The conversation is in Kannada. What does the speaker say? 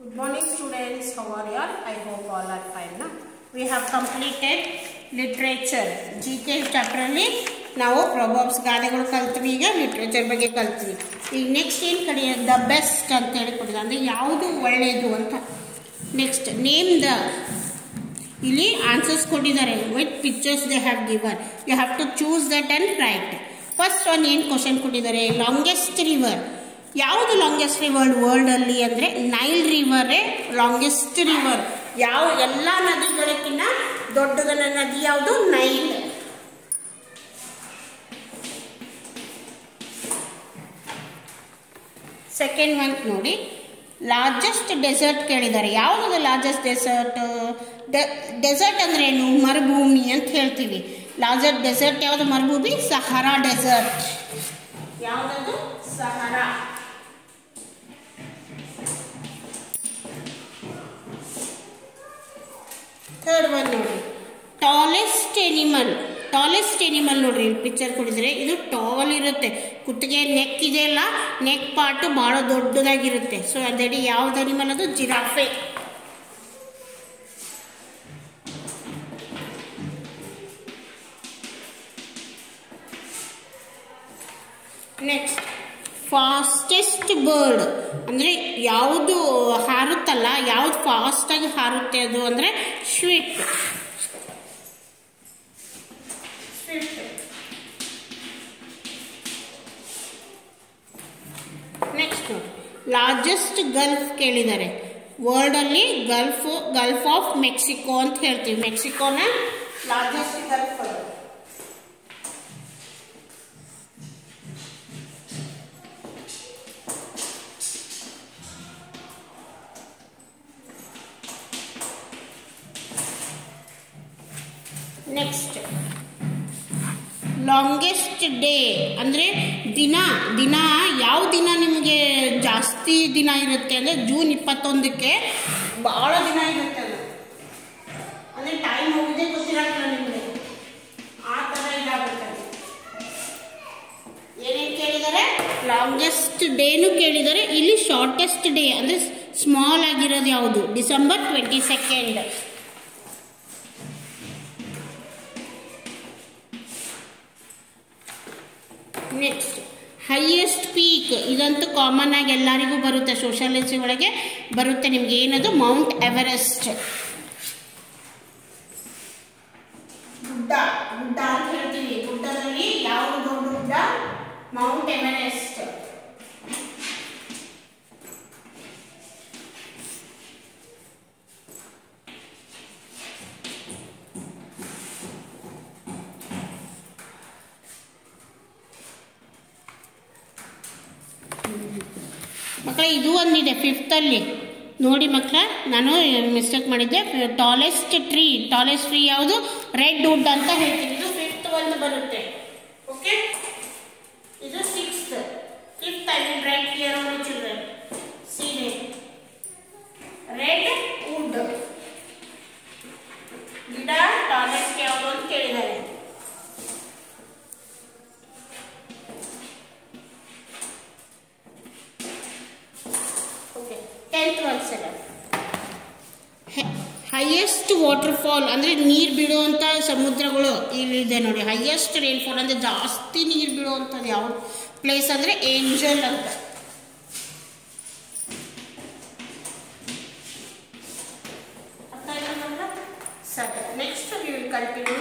Good morning students, how are you all? I hope all are fine. Na? We have completed literature. GK chapter ಅಲ್ಲಿ ನಾವು ಪ್ರೊಬಾಬ್ಸ್ ಗಾದೆಗಳು ಕಲ್ತ್ವಿ ಈಗ ಲಿಟ್ರೇಚರ್ ಬಗ್ಗೆ ಕಲ್ತ್ವಿ ಈಗ ನೆಕ್ಸ್ಟ್ ಏನು ಕಡೆ ದ ಬೆಸ್ಟ್ ಅಂತ ಹೇಳಿ ಕೊಟ್ಟಿದೆ ಅಂದರೆ ಯಾವುದು ಒಳ್ಳೆಯದು ಅಂತ ನೆಕ್ಸ್ಟ್ ನೇಮ್ ದ ಇಲ್ಲಿ ಆನ್ಸರ್ಸ್ ಕೊಟ್ಟಿದ್ದಾರೆ with pictures they have given you have to choose that and write first ಒಂದು ಏನು ಕ್ವಶನ್ ಕೊಟ್ಟಿದ್ದಾರೆ ಲಾಂಗೆಸ್ಟ್ ರಿವರ್ ಯಾವುದು ಲಾಂಗೆಸ್ಟ್ ರಿವರ್ ವರ್ಲ್ಡಲ್ಲಿ ಅಂದರೆ ನೈಲ್ ರಿವರೇ ಲಾಂಗೆಸ್ಟ್ ರಿವರ್ ಯಾವ ಎಲ್ಲ ನದಿಗಳಕ್ಕಿಂತ ದೊಡ್ಡದನ ನದಿ ಯಾವುದು ನೈಲ್ ಸೆಕೆಂಡ್ ಒನ್ ನೋಡಿ ಲಾರ್ಜೆಸ್ಟ್ ಡೆಸರ್ಟ್ ಕೇಳಿದ್ದಾರೆ ಯಾವುದು ಲಾರ್ಜೆಸ್ಟ್ ಡೆಸರ್ಟ್ ಡೆಸರ್ಟ್ ಅಂದ್ರೆ ಏನು ಮರುಭೂಮಿ ಅಂತ ಹೇಳ್ತೀವಿ ಲಾರ್ಜೆಸ್ಟ್ ಡೆಸರ್ಟ್ ಯಾವುದು ಮರುಭೂಮಿ ಸಹಾರಾ ಡೆಸರ್ಟ್ ಯಾವುದದು ಸಹಾರಾ ಥರ್ಡ್ ಒನ್ ನೋಡಿ ಟಾಲೆಸ್ಟ್ ಎನಿಮಲ್ ಟಾಲೆಸ್ಟ್ ಎನಿಮಲ್ ನೋಡ್ರಿ ಇಲ್ಲಿ ಪಿಕ್ಚರ್ ಕೊಡಿದ್ರೆ ಇದು ಟಾವಲ್ ಇರುತ್ತೆ ಕುತ್ತಿಗೆ ನೆಕ್ ಇದೆಯಲ್ಲ ನೆಕ್ ಪಾರ್ಟ್ ಬಹಳ ದೊಡ್ಡದಾಗಿರುತ್ತೆ ಸೊ ಅದಡಿ ಯಾವ್ದು ಅನಿಮಲ್ ಅದು ಜಿರಾಫೆ ನೆಕ್ಸ್ಟ್ ಫಾಸ್ಟೆಸ್ಟ್ ಬರ್ಡ್ ಅಂದರೆ ಯಾವುದು ಹಾರುತ್ತಲ್ಲ ಯಾವ್ದು ಫಾಸ್ಟಾಗಿ ಹಾರುತ್ತೆ ಅದು ಅಂದರೆ swift swift next largest gulf ಕೇಳಿದ್ದಾರೆ ವರ್ಲ್ಡಲ್ಲಿ ಗಲ್ಫ್ ಗಲ್ಫ್ ಆಫ್ ಮೆಕ್ಸಿಕೋ ಅಂತ ಹೇಳ್ತೀವಿ ಮೆಕ್ಸಿಕೋನ largest gulf next longest day ಅಂದರೆ ದಿನ ದಿನ ಯಾವ ದಿನ ನಿಮಗೆ ಜಾಸ್ತಿ ದಿನ ಇರುತ್ತೆ ಅಂದರೆ ಜೂನ್ ಇಪ್ಪತ್ತೊಂದಕ್ಕೆ ಭಾಳ ದಿನ ಇರುತ್ತೆ ಅದು ಅಂದರೆ ಟೈಮ್ ಹೋಗೋದೇ ಗೊತ್ತಿರಲ್ಲ ನಿಮಗೆ ಆ ಥರ ಇದಾಗುತ್ತೆ ಏನೇನು ಕೇಳಿದ್ದಾರೆ ಲಾಂಗೆಸ್ಟ್ ಡೇನು ಕೇಳಿದ್ದಾರೆ ಇಲ್ಲಿ ಶಾರ್ಟೆಸ್ಟ್ ಡೇ ಅಂದರೆ ಸ್ಮಾಲ್ ಆಗಿರೋದು ಯಾವುದು December twenty second next highest peak ಇದಂತೂ ಕಾಮನ್ ಆಗಿ ಎಲ್ಲರಿಗೂ ಬರುತ್ತೆ ಸೋಷಾಲಜಿ ಒಳಗೆ ಬರುತ್ತೆ ನಿಮ್ಗೆ ಏನದು ಮೌಂಟ್ ಎವರೆಸ್ಟ್ ಗುಡ್ಡ ಗುಡ್ಡ ಅಂತ ಹೇಳ್ತೀವಿ ಗುಡ್ಡದಲ್ಲಿ ಯಾವುದು ದೊಡ್ಡ ಗುಡ್ಡ ಮೌಂಟ್ ಎವರೆಸ್ಟ್ ಮಕ್ಕಳ ಇದು ಒಂದಿದೆ ಫಿಫ್ತಲ್ಲಿ ನೋಡಿ ಮಕ್ಕಳ ನಾನು ಮಿಸ್ಟೇಕ್ ಮಾಡಿದ್ದೆ ಟಾಲೆಸ್ಟ್ ಟ್ರೀ ಟಾಲೆಸ್ಟ್ ಟ್ರೀ ಯಾವುದು ರೆಡ್ ವುಡ್ ಅಂತ ಹೇಳ್ತೀನಿ ಇದು ಫಿಫ್ತ್ ಒಂದು ಬರುತ್ತೆ ಓಕೆ ಇದು sixth fifth I mean right here only children see redwood ಗಿಡ ಟಾಲೆಸ್ಟ್ ಯಾವುದು ಅಂತ ಕೇಳಿದ್ದಾರೆ ಓಕೆ ಟೆಂತ್ ಒನ್ ಸಲ ಹೈಯೆಸ್ಟ್ ವಾಟರ್ ಫಾಲ್ ಅಂದರೆ ನೀರು ಬೀಳುವಂಥ ಸಮುದ್ರಗಳು ಇಲ್ಲಿದೆ ನೋಡಿ ಹೈಯೆಸ್ಟ್ ರೈನ್ಫಾಲ್ ಅಂದರೆ ಜಾಸ್ತಿ ನೀರು ಬೀಳುವಂಥದ್ದು ಯಾವ ಪ್ಲೇಸ್ ಅಂದರೆ ಏಂಜಲ್ ಅಂತ ಸರಿ ನೆಕ್ಸ್ಟ್ ವಿ ವಿಲ್ ಕಂಟಿನ್ಯೂ